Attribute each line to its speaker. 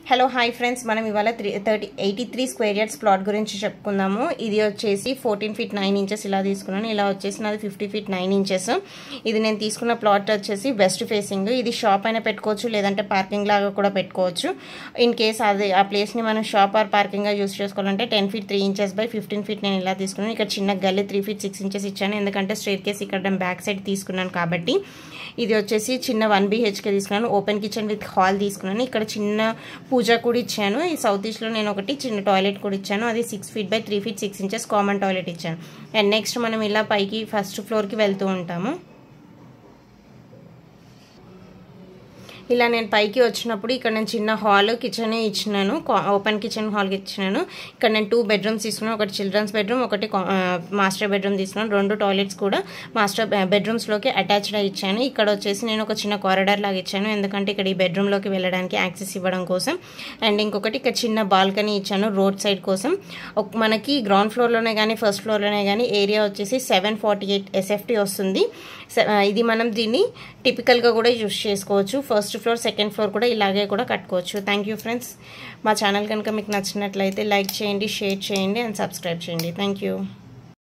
Speaker 1: hello hi friends మనం ఇవాళ three thirty eighty three square yards plot గురించి చెప్పుకుందాము ఇది వచ్చేసి ఫోర్టీన్ ఫీట్ నైన్ ఇంచెస్ ఇలా తీసుకున్నాను ఇలా వచ్చేసి నాది ఫిఫ్టీ ఫీట్ నైన్ ఇంచెస్ ఇది నేను తీసుకున్న ప్లాట్ వచ్చేసి వెస్ట్ ఫేసింగ్ ఇది షాప్ అయినా పెట్టుకోవచ్చు లేదంటే పార్కింగ్ లాగా కూడా పెట్టుకోవచ్చు ఇన్ కేస్ అది ఆ ప్లేస్ని మనం షాప్ ఆర్ పార్కింగ్గా యూస్ చేసుకోవాలంటే ten feet three inches by fifteen feet నేను ఇలా తీసుకున్నాను ఇక్కడ చిన్న గల్లీ త్రీ ఫీట్ సిక్స్ ఇంచెస్ ఇచ్చాను ఎందుకంటే స్ట్రేట్ కేస్ ఇక్కడ నేను బ్యాక్ సైడ్ తీసుకున్నాను కాబట్టి ఇది వచ్చేసి చిన్న వన్ బీహెచ్కే తీసుకున్నాను ఓపెన్ కిచెన్ విత్ హాల్ తీసుకున్నాను ఇక్కడ చిన్న పూజ కూడా ఇచ్చాను ఈ సౌత్ ఈస్ట్లో నేను ఒకటి చిన్న టాయిలెట్ కూడా ఇచ్చాను అది six feet by three feet six inches common toilet ఇచ్చాను అండ్ నెక్స్ట్ మనం ఇలా పైకి ఫస్ట్ ఫ్లోర్కి వెళ్తూ ఉంటాము ఇలా నేను పైకి వచ్చినప్పుడు ఇక్కడ నేను చిన్న హాల్ కిచెన్ ఇచ్చినాను ఓపెన్ కిచెన్ హాల్ ఇచ్చినాను ఇక్కడ నేను టూ బెడ్రూమ్స్ తీసుకున్నాను ఒకటి చిల్డ్రన్స్ బెడ్రూమ్ ఒకటి మాస్టర్ బెడ్రూమ్ తీసుకున్నాను రెండు టాయిలెట్స్ కూడా మాస్టర్ బెడ్రూమ్స్లోకి అటాచ్డ్ ఇచ్చాను ఇక్కడ వచ్చేసి నేను ఒక చిన్న కారిడార్ లాగా ఇచ్చాను ఎందుకంటే ఇక్కడ ఈ బెడ్రూమ్లోకి వెళ్ళడానికి యాక్సెస్ ఇవ్వడం కోసం అండ్ ఇంకొకటి ఇక్కడ చిన్న బాల్కనీ ఇచ్చాను రోడ్ సైడ్ కోసం మనకి గ్రౌండ్ ఫ్లోర్లోనే కానీ ఫస్ట్ ఫ్లోర్లోనే కానీ ఏరియా వచ్చేసి సెవెన్ ఫార్టీ ఎయిట్ ఎస్ఎఫ్టీ వస్తుంది ఇది మనం దీన్ని టిపికల్గా కూడా యూస్ చేసుకోవచ్చు ఫస్ట్ ఫ్లోర్ సెకండ్ ఫ్లోర్ కూడా ఇలాగే కూడా కట్టుకోవచ్చు థ్యాంక్ యూ ఫ్రెండ్స్ మా ఛానల్ కనుక మీకు నచ్చినట్లయితే లైక్ చేయండి షేర్ చేయండి అండ్ సబ్స్క్రైబ్ చేయండి థ్యాంక్ యూ